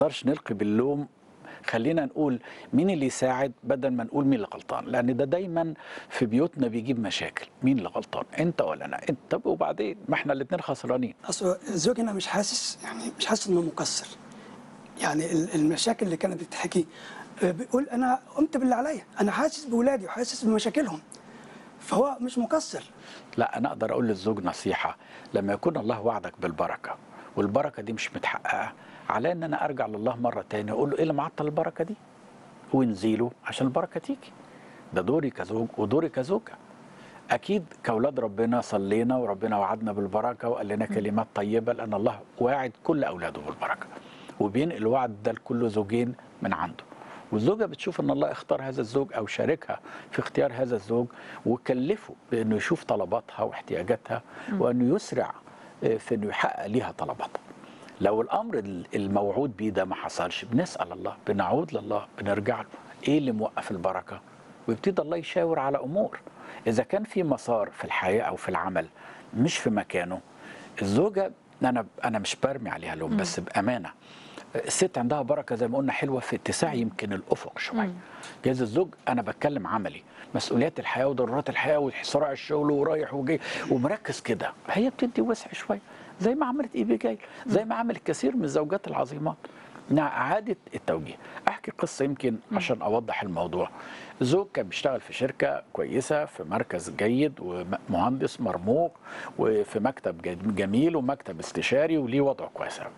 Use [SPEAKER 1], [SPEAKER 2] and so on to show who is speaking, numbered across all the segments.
[SPEAKER 1] نقدرش نلقي باللوم خلينا نقول مين اللي يساعد بدل ما نقول مين اللي غلطان لان ده دايما في بيوتنا بيجيب مشاكل مين اللي غلطان انت ولا انا انت طب وبعدين ما احنا الاثنين خسرانين
[SPEAKER 2] اصل زوجي انا مش حاسس يعني مش حاسس انه مقصر يعني ال- المشاكل اللي كانت بتتحكي آه، بيقول انا قمت باللي عليا انا حاسس باولادي وحاسس بمشاكلهم فهو مش مقصر
[SPEAKER 1] لا انا اقدر اقول للزوج نصيحه لما يكون الله وعدك بالبركه والبركه دي مش متحققه على ان انا ارجع لله مره تاني اقول له ايه اللي معطل البركه دي ونزيله عشان البركه تيجي ده دوري كزوج ودوري كزوجه اكيد كاولاد ربنا صلينا وربنا وعدنا بالبركه وقال لنا كلمات طيبه لان الله واعد كل اولاده بالبركه وبينقل الوعد ده لكل زوجين من عنده والزوجه بتشوف ان الله اختار هذا الزوج او شاركها في اختيار هذا الزوج وكلفه بانه يشوف طلباتها واحتياجاتها وانه يسرع آه، في انه يحقق ليها طلباتها لو الامر الموعود بيه ده ما حصلش بنسال الله بنعود لله بنرجع له ايه اللي موقف البركه ويبتدي الله يشاور على امور اذا كان في مسار في الحياه او في العمل مش في مكانه الزوجه انا انا مش برمي عليها لوم بس بامانه الست عندها بركه زي ما قلنا حلوه في اتساع يمكن الافق شويه جايز الزوج انا بتكلم عملي مسؤوليات الحياه وضرورات الحياه وصراع الشغل ورايح وجاي ومركز كده هي بتدي وسع شويه زي ما عملت ايبي جاي زي ما عملت كثير من الزوجات العظيمات انها اعاده التوجيه احكي قصه يمكن عشان اوضح الموضوع زوج كان بيشتغل في شركه كويسه في مركز جيد ومهندس مرموق وفي مكتب جد- جميل ومكتب استشاري وليه وضعه كويس أوي.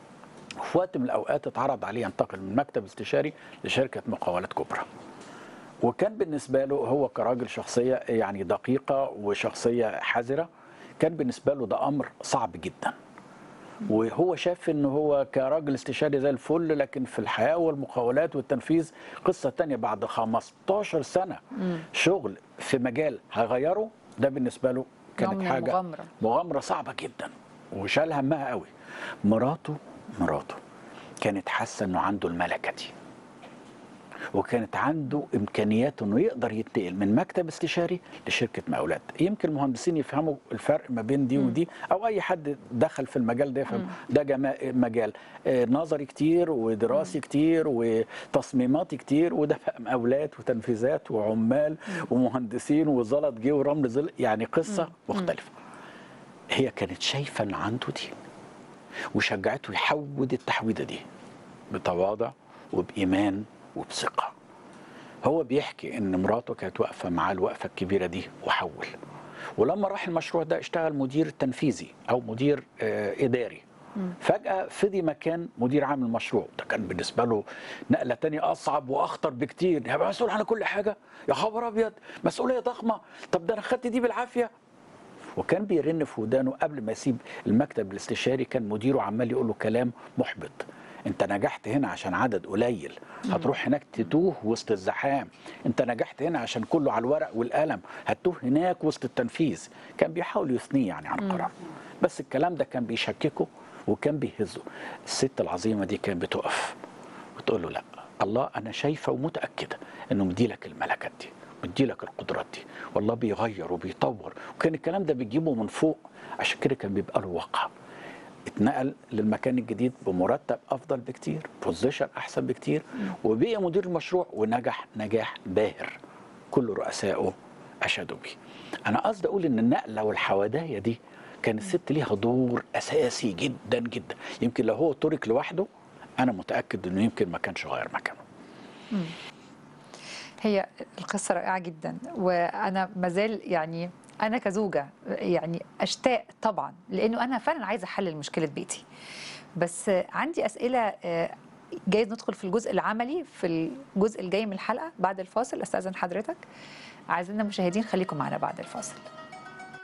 [SPEAKER 1] في وقت من الاوقات اتعرض عليه ينتقل من مكتب استشاري لشركه مقاولات كبرى وكان بالنسبه له هو كراجل شخصيه يعني دقيقه وشخصيه حذره كان بالنسبه له ده امر صعب جدا وهو شاف ان هو كراجل استشاري زي الفل لكن في الحياه والمقاولات والتنفيذ قصه تانية بعد 15 سنه شغل في مجال هيغيره ده بالنسبه له
[SPEAKER 3] نوع
[SPEAKER 1] كانت
[SPEAKER 3] من
[SPEAKER 1] حاجه
[SPEAKER 3] المغامرة.
[SPEAKER 1] مغامره صعبه جدا وشال همها قوي مراته مراته كانت حاسه انه عنده الملكه دي وكانت عنده امكانيات انه يقدر ينتقل من مكتب استشاري لشركه مقاولات يمكن المهندسين يفهموا الفرق ما بين دي ودي او اي حد دخل في المجال ده يفهم ده جما- مجال آه، نظري كتير ودراسي كتير وتصميماتي كتير وده بقى مقاولات وتنفيذات وعمال ومهندسين وزلط جه ورمل زل يعني قصه مختلفه هي كانت شايفه ان عنده دي وشجعته يحود التحويده دي بتواضع وبايمان وبثقه هو بيحكي ان مراته كانت واقفه معاه الوقفه الكبيره دي وحول ولما راح المشروع ده اشتغل مدير تنفيذي او مدير آه اداري فجاه فضي مكان مدير عام المشروع ده كان بالنسبه له نقله تانية اصعب واخطر بكتير هيبقى مسؤول عن كل حاجه يا خبر ابيض مسؤوليه ضخمه طب ده انا خدت دي بالعافيه وكان بيرن في ودانه قبل ما يسيب المكتب الاستشاري كان مديره عمال يقول له كلام محبط انت نجحت هنا عشان عدد قليل هتروح هناك تتوه وسط الزحام انت نجحت هنا عشان كله على الورق والقلم هتوه هناك وسط التنفيذ كان بيحاول يثنيه يعني عن قرار بس الكلام ده كان بيشككه وكان بيهزه الست العظيمه دي كانت بتقف وتقول له لا الله انا شايفه ومتاكده انه مديلك الملكات دي مديلك القدرات دي والله بيغير وبيطور وكان الكلام ده بيجيبه من فوق عشان كده كان بيبقى له وقع اتنقل للمكان الجديد بمرتب افضل بكتير بوزيشن احسن بكتير وبقي مدير المشروع ونجح نجاح باهر كل رؤسائه اشادوا بيه انا قصدي اقول ان النقله والحوادايه دي كان الست ليها دور اساسي جدا جدا يمكن لو هو ترك لوحده انا متاكد انه يمكن ما كانش غير مكانه
[SPEAKER 3] هي القصة رائعة جدا وأنا مازال يعني أنا كزوجة يعني أشتاق طبعا لأنه أنا فعلا عايزة أحلل مشكلة بيتي بس عندي أسئلة آه، جايز ندخل في الجزء العملي في الجزء الجاي من الحلقة بعد الفاصل أستأذن حضرتك أعزائنا المشاهدين خليكم معنا بعد الفاصل